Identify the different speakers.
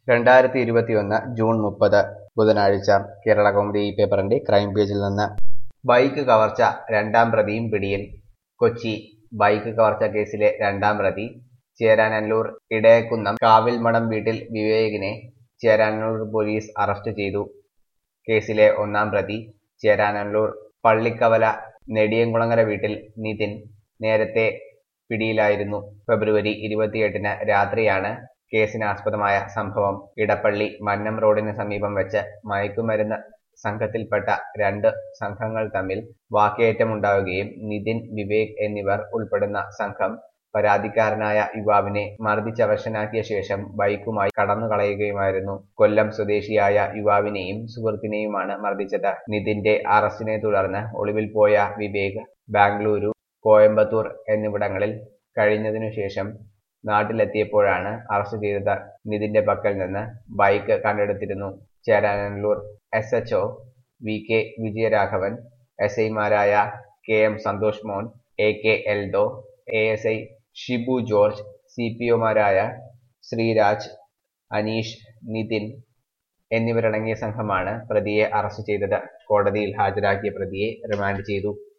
Speaker 1: രണ്ടായിരത്തി ഇരുപത്തിയൊന്ന് ജൂൺ മുപ്പത് ബുധനാഴ്ച കേരള കൗമുദി ഈ പേപ്പറിന്റെ ക്രൈം പേജിൽ നിന്ന് ബൈക്ക് കവർച്ച രണ്ടാം പ്രതിയും പിടിയിൽ കൊച്ചി ബൈക്ക് കവർച്ച കേസിലെ രണ്ടാം പ്രതി ചേരാനല്ലൂർ ഇടയക്കുന്നം കാവിൽമഠം വീട്ടിൽ വിവേകിനെ ചേരാനല്ലൂർ പോലീസ് അറസ്റ്റ് ചെയ്തു കേസിലെ ഒന്നാം പ്രതി ചേരാനല്ലൂർ പള്ളിക്കവല നെടിയംകുളങ്ങര വീട്ടിൽ നിതിൻ നേരത്തെ പിടിയിലായിരുന്നു ഫെബ്രുവരി ഇരുപത്തിയെട്ടിന് രാത്രിയാണ് കേസിനാസ്പദമായ സംഭവം ഇടപ്പള്ളി മന്നം റോഡിന് സമീപം വെച്ച് മയക്കുമരുന്ന് സംഘത്തിൽപ്പെട്ട രണ്ട് സംഘങ്ങൾ തമ്മിൽ വാക്കേറ്റമുണ്ടാവുകയും നിതിൻ വിവേക് എന്നിവർ ഉൾപ്പെടുന്ന സംഘം പരാതിക്കാരനായ യുവാവിനെ മർദ്ദിച്ചവശനാക്കിയ ശേഷം ബൈക്കുമായി കടന്നു കളയുകയുമായിരുന്നു കൊല്ലം സ്വദേശിയായ യുവാവിനെയും സുഹൃത്തിനെയുമാണ് മർദ്ദിച്ചത് നിതിന്റെ അറസ്റ്റിനെ തുടർന്ന് ഒളിവിൽ പോയ വിവേക് ബാംഗ്ലൂരു കോയമ്പത്തൂർ എന്നിവിടങ്ങളിൽ കഴിഞ്ഞതിനു ശേഷം നാട്ടിലെത്തിയപ്പോഴാണ് അറസ്റ്റ് ചെയ്തത് നിതിന്റെ പക്കൽ നിന്ന് ബൈക്ക് കണ്ടെടുത്തിരുന്നു Cheranallur S H V K Vijayaraghavan S ഐമാരായ K M Santhosh Mon A K Eldho A S I Shibu George C P ഒമാരായ ശ്രീരാജ് അനീഷ് നിതിൻ എന്നിവരടങ്ങിയ സംഘമാണ് പ്രതിയെ അറസ്റ്റ് ചെയ്തത് കോടതിയിൽ ഹാജരാക്കിയ പ്രതിയെ റിമാൻഡ് ചെയ്തു